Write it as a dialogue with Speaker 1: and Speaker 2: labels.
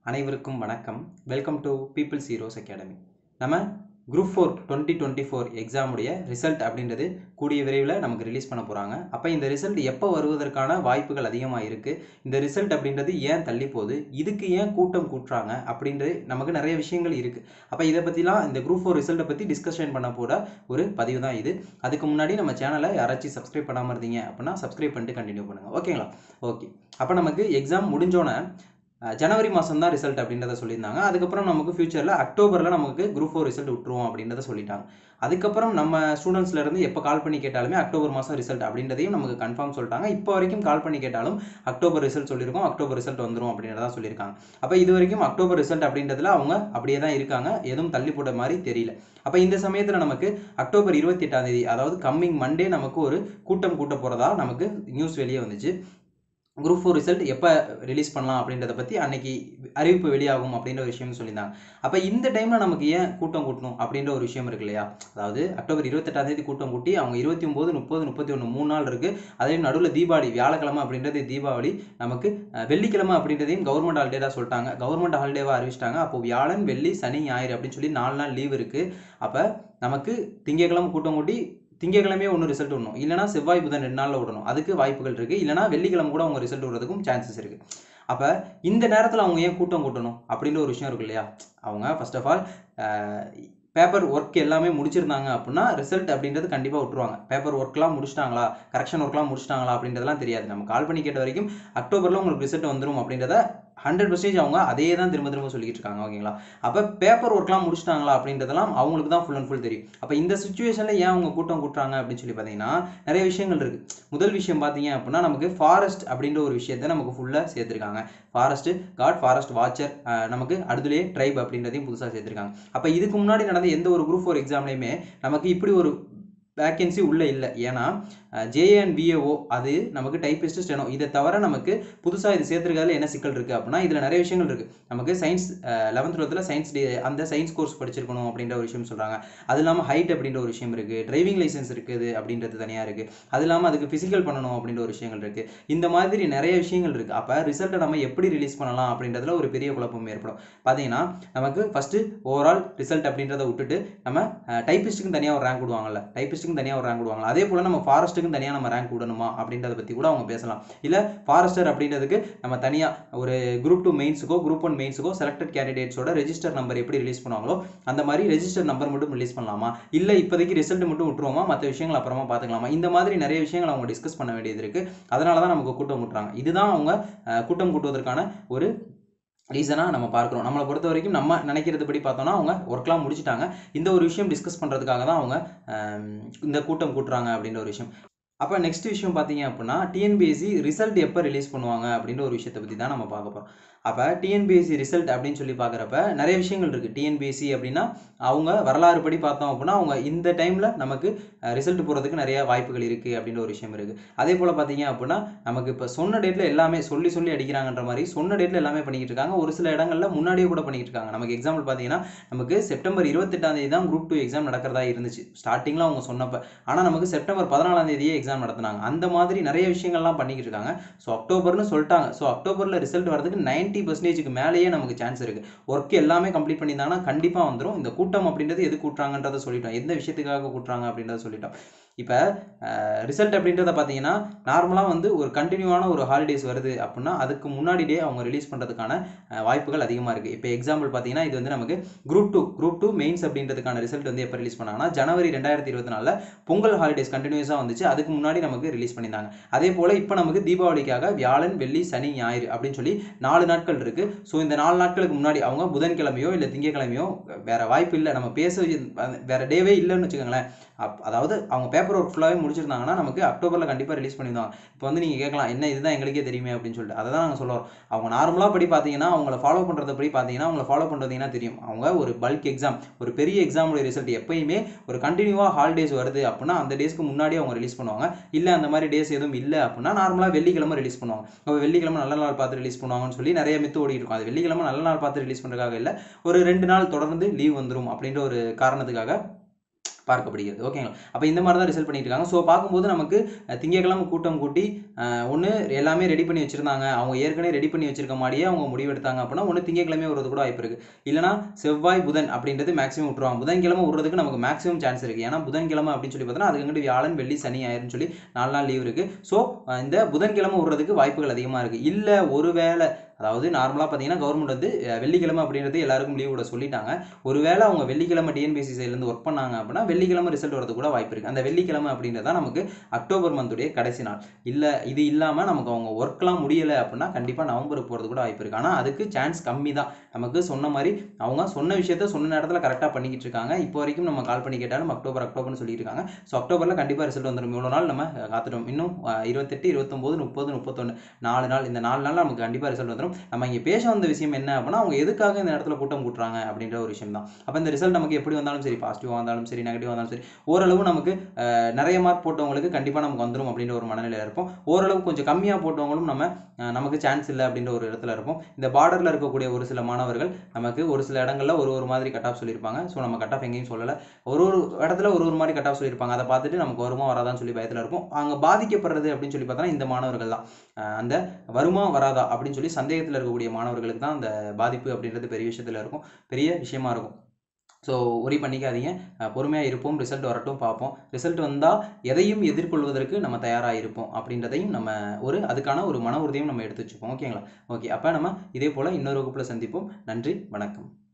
Speaker 1: அனைவருக்கும் வணக்கம் welcome to peoples heroes academy நம்ம group four twenty twenty four எக்ஸாமுடைய ரிசல்ட் அப்படின்றது கூடிய விரைவில் நமக்கு ரிலீஸ் பண்ண போகிறாங்க அப்போ இந்த ரிசல்ட் எப்போ வருவதற்கான வாய்ப்புகள் அதிகமாக இருக்குது இந்த ரிசல்ட் அப்படின்றது ஏன் தள்ளி போகுது இதுக்கு ஏன் கூட்டம் கூட்டுறாங்க அப்படின்றது நமக்கு நிறைய விஷயங்கள் இருக்குது அப்போ இதை பற்றிலாம் இந்த குரூப் ஃபோர் ரிசல்ட்டை பற்றி டிஸ்கஷன் பண்ண போகிற ஒரு பதிவு தான் இது அதுக்கு முன்னாடி நம்ம சேனலை யாராச்சும் சப்ஸ்கிரைப் பண்ணாமல் இருந்தீங்க அப்படின்னா சப்ஸ்கிரைப் பண்ணிட்டு கண்டினியூ பண்ணுங்கள் ஓகேங்களா ஓகே அப்போ நமக்கு எக்ஸாம் முடிஞ்சோன்னே அஹ் ஜனவரி மாதம் தான் ரிசல்ட் அப்படின்றத சொல்லியிருந்தாங்க அதுக்கப்புறம் நமக்கு ஃபியூச்சரில் அக்டோபரில் நமக்கு குரூப் ஃபோர் ரிசல்ட் விட்டுருவோம் அப்படின்றத சொல்லிட்டாங்க அதுக்கப்புறம் நம்ம ஸ்டூடெண்ட்ஸ்ல இருந்து எப்போ கால் பண்ணி கேட்டாலுமே அக்டோபர் மாதம் ரிசல்ட் அப்படின்றதையும் நமக்கு கன்ஃபார்ம் சொல்லிட்டாங்க இப்போ வரைக்கும் கால் பண்ணி கேட்டாலும் அக்டோபர் ரிசல்ட் சொல்லியிருக்கோம் அக்டோபர் ரிசல்ட் வந்துரும் அப்படின்றத சொல்லியிருக்காங்க அப்போ இது வரைக்கும் அக்டோபர் ரிசல்ட் அப்படின்றதுல அவங்க அப்படியே தான் இருக்காங்க எதுவும் தள்ளி போட்ட மாதிரி தெரியல அப்போ இந்த சமயத்தில் நமக்கு அக்டோபர் இருபத்தி எட்டாம் தேதி அதாவது கம்மிங் மண்டே நமக்கு ஒரு கூட்டம் கூட்ட போகிறதா நமக்கு நியூஸ் வெளியே வந்துச்சு குரூப் ஃபோர் ரிசல்ட் எப்போ ரிலீஸ் பண்ணலாம் அப்படின்றத பற்றி அன்னைக்கு அறிவிப்பு வெளியாகும் அப்படின்ற ஒரு விஷயம் சொல்லியிருந்தாங்க அப்போ இந்த டைமில் நமக்கு ஏன் கூட்டம் கூட்டணும் அப்படின்ற ஒரு விஷயம் இருக்கு இல்லையா அதாவது அக்டோபர் இருபத்தெட்டாம் தேதி கூட்டம் கூட்டி அவங்க இருபத்தி ஒம்பது முப்பது முப்பத்தி ஒன்று மூணு நாள் இருக்குது அதே நடுவில் தீபாவளி வியாழக்கிழமை அப்படின்றது தீபாவளி நமக்கு அஹ், வெள்ளிக்கிழமை அப்படின்றதையும் கவர்மெண்ட் ஹாலிடேடாக சொல்லிட்டாங்க கவர்மெண்ட் ஹாலிடேவாக அறிவிச்சிட்டாங்க அப்போ வியாழன் வெள்ளி சனி ஞாயிறு அப்படின்னு சொல்லி நாலு நாள் லீவ் இருக்குது அப்போ நமக்கு திங்கட்கிழமை கூட்டம் கூட்டி திங்கக்கிழமையே ஒன்று ரிசல்ட் விடணும் இல்லைனா செவ்வாய் புதன் ரெண்டு நாளில் விடணும் அதுக்கு வாய்ப்புகள் இருக்குது இல்லைனா வெள்ளிக்கிழமை கூட அவங்க ரிசல்ட் விடுறதுக்கும் சான்சஸ் இருக்குது அப்போ இந்த நேரத்தில் அவங்க ஏன் கூட்டம் கூட்டணும் அப்படின்ற ஒரு விஷயம் இருக்கு இல்லையா அவங்க first of all paper work எல்லாமே முடிச்சிருந்தாங்க அப்படின்னா ரிசல்ட் அப்படின்றது கண்டிப்பாக விட்டுருவாங்க பேப்பர் ஒர்க்லாம் முடிச்சிட்டாங்களா கரெக்ஷன் ஒர்க்லாம் முடிச்சிட்டாங்களா அப்படின்றதெல்லாம் தெரியாது நம்ம கால் பண்ணி கேட்ட வரைக்கும் அக்டோபரில் உங்களுக்கு ரிசல்ட் வந்துடும் அப்படின்றத ஹண்ட்ரட் பர்சன்டேஜ் அவங்க அதே தான் திரும்ப திரும்ப சொல்லிட்டு இருக்காங்க ஓகேங்களா அப்போ பேப்பர் ஒர்க்லாம் முடிச்சிட்டாங்களா அப்படின்றதெல்லாம் அவங்களுக்கு தான் ஃபுல் அண்ட் ஃபுல் தெரியும் அப்போ இந்த சுச்சுவேஷனில் ஏன் அவங்க கூட்டம் கூட்டுறாங்க அப்படின்னு சொல்லி பார்த்தீங்கன்னா நிறைய விஷயங்கள் இருக்குது முதல் விஷயம் பார்த்தீங்க அப்படின்னா நமக்கு ஃபாரஸ்ட் அப்படின்ற ஒரு விஷயத்த நமக்கு ஃபுல்லாக சேர்த்துருக்காங்க ஃபாரஸ்ட் காட் ஃபாரஸ்ட் வாட்சர் நமக்கு அடுத்துலேயே ட்ரைப் அப்படின்றதையும் புதுசாக சேர்த்துருக்காங்க அப்போ இதுக்கு முன்னாடி நடந்த எந்த ஒரு குரூப் ஃபோர் எக்ஸாம்லையுமே நமக்கு இப்படி ஒரு வேக்கன்சி உள்ளே இல்லை ஏன்னா ஜேஎன் விஏஓ அது நமக்கு டைப்பிஸ்ட் ஸ்டெனோ இதை தவிர நமக்கு புதுசாக இது சேர்த்துருக்கிறதுல என்ன சிக்கல் இருக்குது அப்படின்னா இதில் நிறைய விஷயங்கள் இருக்குது நமக்கு சயின்ஸ் லெவன்த் டுவெல்த்தில் சயின்ஸ் டே அந்த சயின்ஸ் கோர்ஸ் படிச்சிருக்கணும் அப்படின்ற ஒரு விஷயம் சொல்கிறாங்க அது இல்லாமல் ஹைட் அப்படின்ற ஒரு விஷயம் இருக்குது டிரைவிங் லைசன்ஸ் இருக்குது அப்படின்றது தனியாக இருக்குது அது இல்லாமல் அதுக்கு ஃபிசிக்கல் பண்ணணும் அப்படின்ற ஒரு விஷயங்கள் இருக்குது இந்த மாதிரி நிறைய விஷயங்கள் இருக்குது அப்போ ரிசல்ட்டை நம்ம எப்படி ரிலீஸ் பண்ணலாம் அப்படின்றதுல ஒரு பெரிய குழப்பம் ஏற்படும் பார்த்தீங்கன்னா நமக்கு ஃபஸ்ட்டு ஓவரால் ரிசல்ட் அப்படின்றத விட்டுட்டு நம்ம டைப்பிஸ்ட்டுக்கும் தனியாக ஒரு ரேங்க் விடுவாங்கல்ல டைப்பிஸ்ட்டுக்கும் தனியாக ஒரு ரேங்க் விடுவாங்க அதே போல் நம்ம ஃபாரஸ்ட்டுக்கும் தனியாக நம்ம ரேங்க் விடணுமா அப்படின்றத பற்றி கூட அவங்க பேசலாம் இல்லை ஃபாரஸ்டர் அப்படின்றதுக்கு நம்ம தனியாக ஒரு குரூப் டூ மெயின்ஸுக்கோ குரூப் ஒன் மெயின்ஸுக்கோ செலக்டட் கேண்டிடேட்ஸோட ரெஜிஸ்டர் நம்பர் எப்படி ரிலீஸ் பண்ணுவாங்களோ அந்த மாதிரி ரெஜிஸ்டர் நம்பர் மட்டும் ரிலீஸ் பண்ணலாமா இல்லை இப்போதைக்கு ரிசல்ட் மட்டும் விட்டுருவோமா மற்ற விஷயங்கள் அப்புறமா பார்த்துக்கலாமா இந்த மாதிரி நிறைய விஷயங்கள் அவங்க டிஸ்கஸ் பண்ண வேண்டியது இருக்குது அதனால தான் நமக்கு கூட்டம் கூட்டுறாங்க இதுதான் அவங்க அஹ், கூட்டம் கூட்டுவதற்கான ஒரு ரீசனாக நம்ம பார்க்குறோம் நம்மளை பொறுத்த வரைக்கும் நம்ம நினைக்கிறது படி பார்த்தோம்னா அவங்க ஒர்க்லாம் முடிச்சிட்டாங்க இந்த ஒரு விஷயம் டிஸ்கஸ் பண்ணுறதுக்காக தான் அவங்க ஆம், இந்த கூட்டம் கூட்டுறாங்க அப்படின்ற ஒரு விஷயம் அப்போ நெக்ஸ்ட் விஷயம் பார்த்தீங்க அப்படின்னா டிஎன்பிஎஸ்சி ரிசல்ட் எப்போ ரிலீஸ் பண்ணுவாங்க அப்படின்ற ஒரு விஷயத்தை பற்றி தான் நம்ம பார்க்க போகிறோம் அப்போ டிஎன்பிஎஸ்சி ரிசல்ட் அப்படின்னு சொல்லி பார்க்குறப்ப நிறைய விஷயங்கள் இருக்குது டிஎன்பிஎஸ்சி அப்படின்னா அவங்க வரலாறு படி பார்த்தோம் அப்படின்னா அவங்க இந்த டைமில் நமக்கு ரிசல்ட் போகிறதுக்கு நிறைய வாய்ப்புகள் இருக்குது அப்படின்ற ஒரு விஷயம் இருக்குது அதே போல் பார்த்தீங்க அப்படின்னா நமக்கு இப்போ சொன்ன டேட்டில் எல்லாமே சொல்லி சொல்லி அடிக்கிறாங்கன்ற மாதிரி சொன்ன டேட்டில் எல்லாமே பண்ணிக்கிட்டு இருக்காங்க ஒரு சில இடங்களில் முன்னாடியே கூட பண்ணிக்கிட்டு இருக்காங்க நமக்கு எக்ஸாம்பிள் பார்த்தீங்கன்னா நமக்கு செப்டம்பர் இருபத்தெட்டாம் தேதி தான் குரூப் டூ எக்ஸாம் நடக்கிறதா இருந்துச்சு ஸ்டார்டிங்கில் அவங்க சொன்னப்ப ஆனால் நமக்கு செப்டம்பர் பதினாலாம் தேதியே எக்ஸாம் நடத்துனாங்க அந்த மாதிரி நிறைய விஷயங்கள்லாம் பண்ணிக்கிட்டு இருக்காங்க ஸோ அக்டோபர்னு சொல்லிட்டாங்க ஸோ அக்டோபரில் ரிசல்ட் வரதுக்கு நைன்ட்டி பர்சன்டேஜுக்கு மேலேயே நமக்கு சான்ஸ் இருக்குது ஒர்க் எல்லாமே கம்ப்ளீட் பண்ணியிருந்தாங்கன்னா கண்டிப்பாக வந்துடும் இந்த கூட்டம் அப்படின்றது எது கூட்டுறாங்கன்றதை சொல்லிட்டோம் எந்த விஷயத்துக்காக கூட்டுறாங்க அப்படின்றத சொல்லிட்டோம் இப்போ ரிசல்ட் அப்படின்றத பார்த்தீங்கன்னா நார்மலாக வந்து ஒரு கண்டினியூவான ஒரு ஹாலிடேஸ் வருது அப்படின்னா அதுக்கு முன்னாடி டே அவங்க ரிலீஸ் பண்ணுறதுக்கான அஹ், வாய்ப்புகள் அதிகமாக இருக்குது இப்போ எக்ஸாம்பிள் பார்த்தீங்கன்னா இது வந்து நமக்கு group two group two mains அப்படின்றதுக்கான ரிசல்ட் வந்து எப்போ ரிலீஸ் பண்ணாங்கன்னா ஜனவரி ரெண்டாயிரத்தி இருபத்தி நாலில் பொங்கல் ஹாலிடேஸ் கண்டினியூஸாக வந்துச்சு அதுக்கு முன்னாடி நமக்கு ரிலீஸ் பண்ணியிருந்தாங்க அதே போல் இப்போ நமக்கு தீபாவளிக்காக வியாழன் வெள்ளி சனி ஞாயிறு அப்படின்னு சொல்லி நாலு நாட்கள் இருக்குது ஸோ இந்த நாலு நாட்களுக்கு முன்னாடி அவங்க புதன்கிழமையோ இல்லை திங்கக்கிழமையோ வேற வாய்ப்பு இல்லை நம்ம பேச வேற டேவே இல்லைன்னு வச்சுக்கோங்களேன் அப் அதாவது அவங்க பேப்பர் ஒர்க் ஃபுல்லாகவே முடிச்சிருந்தாங்கன்னா நமக்கு அக்டோபரில் கண்டிப்பாக ரிலீஸ் பண்ணியிருந்தாங்க இப்போ வந்து நீங்கள் கேட்கலாம் என்ன இதுதான் எங்களுக்கே தெரியுமே அப்படின்னு சொல்லிட்டு அதை தான் நாங்கள் சொல்லுவோம் அவங்க நார்மலாக படி பார்த்தீங்கன்னா அவங்கள ஃபாலோ பண்ணுறத படி பார்த்தீங்கன்னா அவங்கள ஃபாலோ பண்ணுறதுங்கன்னா தெரியும் அவங்க ஒரு பல்க் எக்ஸாம் ஒரு பெரிய எக்ஸாமோட ரிசல்ட் எப்பயுமே ஒரு கண்டினியூவாக ஹாலிடேஸ் வருது அப்படின்னா அந்த டேஸ்க்கு முன்னாடி அவங்க ரிலீஸ் பண்ணுவாங்க இல்லை அந்த மாதிரி டேஸ் எதுவும் இல்லை அப்படின்னா நார்மலாக வெள்ளிக்கிழமை ரிலீஸ் பண்ணுவாங்க அப்போ வெள்ளிக்கிழமை நல்ல நாள் பார்த்து ரிலீஸ் பண்ணுவாங்கன்னு சொல்லி நிறைய மித்து ஓடிட்டு இருக்கும் அது வெள்ளிக்கிழமை நல்ல நாள் பார்த்து ரிலீஸ் பண்ணுறதுக்காக இல்லை ஒரு ரெண்டு நாள் தொடர்ந்து லீவ் வந்துடும் அப்படின்ற ஒரு காரணத்துக்காக பார்க்கப்படுகிறது ஓகேங்களா அப்போ இந்த மாதிரி தான் ரிசல்ட் பண்ணிட்டு இருக்காங்க ஸோ பார்க்கும்போது நமக்கு அஹ், திங்கட்கிழமை கூட்டம் கூட்டி ஒன்று எல்லாமே ரெடி பண்ணி வச்சிருந்தாங்க அவங்க ஏற்கனவே ரெடி பண்ணி வச்சிருக்க மாதிரியே அவங்க முடிவு எடுத்தாங்க அப்படின்னா ஒன்று திங்கட்கிழமை வருவது கூட வாய்ப்பு இருக்கு இல்லைனா செவ்வாய் புதன் அப்படின்றது மேக்ஸிமம் விட்டுருவாங்க புதன்கிழமை விடுறதுக்கு நமக்கு மேக்ஸிமம் சான்ஸ் இருக்கு ஏன்னா புதன்கிழமை அப்படின்னு சொல்லி பார்த்தோன்னா அதுக்கு அங்கிட்டு வியாழன் வெள்ளி சனி ஆயிருன்னு சொல்லி நாலு நாள் லீவ் இருக்கு ஸோ இந்த புதன்கிழமை விடுறதுக்கு வாய்ப்புகள் அதிகமாக இருக்கு இல்லை ஒருவேளை அதாவது நார்மலாக பார்த்தீங்கன்னா கவர்மெண்ட் வந்து அஹ், வெள்ளிக்கிழமை அப்படின்றது எல்லாருக்கும் லீவ் விட சொல்லிட்டாங்க ஒருவேளை அவங்க வெள்ளிக்கிழமை டிஎன்பிசி சைட்லேருந்து ஒர்க் பண்ணாங்க அப்படின்னா வெள்ளிக்கிழமை ரிசல்ட் வரது கூட வாய்ப்பு இருக்குது அந்த வெள்ளிக்கிழமை அப்படின்றது தான் நமக்கு அக்டோபர் மந்த்துடைய கடைசி நாள் இல்லை இது இல்லாமல் நமக்கு அவங்க ஒர்க்லாம் முடியலை அப்படின்னா கண்டிப்பாக நவம்பருக்கு போகிறது கூட வாய்ப்பு இருக்குது ஆனால் அதுக்கு சான்ஸ் கம்மி தான் நமக்கு சொன்ன மாதிரி அவங்க சொன்ன விஷயத்த சொன்ன நேரத்தில் கரெக்டாக பண்ணிக்கிட்டு இருக்காங்க இப்போ வரைக்கும் நம்ம கால் பண்ணி கேட்டாலும் அக்டோபர் அக்டோபர்னு சொல்லிட்டு இருக்காங்க ஸோ அக்டோபரில் கண்டிப்பாக ரிசல்ட் வந்துடும் இவ்வளோ நாள் நம்ம அஹ், காத்துட்டோம் இன்னும் அஹ், இருபத்தெட்டு இருபத்தொம்போது முப்பது முப்பத்தொன்று நாலு நாள் இந்த நாலு நாளில் நமக்கு கண்டிப்பாக ரிசல்ட் வந்துடும் நம்ம இங்கே பேச வந்த விஷயம் என்ன அப்படின்னா அவங்க எதுக்காக இந்த இடத்துல கூட்டம் கூட்டுறாங்க அப்படின்ற ஒரு விஷயம் தான் அப்போ இந்த ரிசல்ட் நமக்கு எப்படி வந்தாலும் சரி பாசிட்டிவாக வந்தாலும் சரி நெகட்டிவ் வந்தாலும் சரி ஓரளவு நமக்கு அஹ், நிறைய மார்க் போட்டவங்களுக்கு கண்டிப்பாக நமக்கு வந்துடும் அப்படின்ற ஒரு மனநிலையில் இருப்போம் ஓரளவு கொஞ்சம் கம்மியாக போட்டவங்களும் நம்ம அஹ், நமக்கு சான்ஸ் இல்லை அப்படின்ற ஒரு இடத்துல இருப்போம் இந்த பார்டரில் இருக்கக்கூடிய ஒரு சில மாணவர்கள் நமக்கு ஒரு சில இடங்கள்ல ஒரு ஒரு மாதிரி கட் ஆஃப் சொல்லியிருப்பாங்க ஸோ நம்ம கட் ஆஃப் எங்கேயும் சொல்லலை ஒரு ஒரு இடத்துல ஒரு ஒரு மாதிரி கட் ஆஃப் சொல்லியிருப்பாங்க அதை பார்த்துட்டு நமக்கு வருமா வராதான்னு சொல்லி பயத்தில் இருப்போம் அங்கே பாதிக்கப்படுறது அப்படின்னு சொல்லி பார்த்தோன்னா இந்த மாணவர்கள் தான் அஹ், அந்த வருமா வராதா அப்படின்னு சொல்லி சந்தேகத்தில் இருக்கக்கூடிய மாணவர்களுக்கு தான் அந்த பாதிப்பு அப்படின்றது பெரிய விஷயத்தில் இருக்கும் பெரிய விஷயமா இருக்கும் ஸோ ஒரி பண்ணிக்காதீங்க பொறுமையாக இருப்போம் ரிசல்ட் வரட்டும் பார்ப்போம் ரிசல்ட் வந்தால் எதையும் எதிர்கொள்வதற்கு நம்ம தயாராக இருப்போம் அப்படின்றதையும் நம்ம ஒரு அதுக்கான ஒரு மன உறுதியும் நம்ம எடுத்து வச்சுப்போம் ஓகேங்களா ஓகே அப்போ நம்ம இதே போல் இன்னொரு வகுப்பில் சந்திப்போம் நன்றி வணக்கம்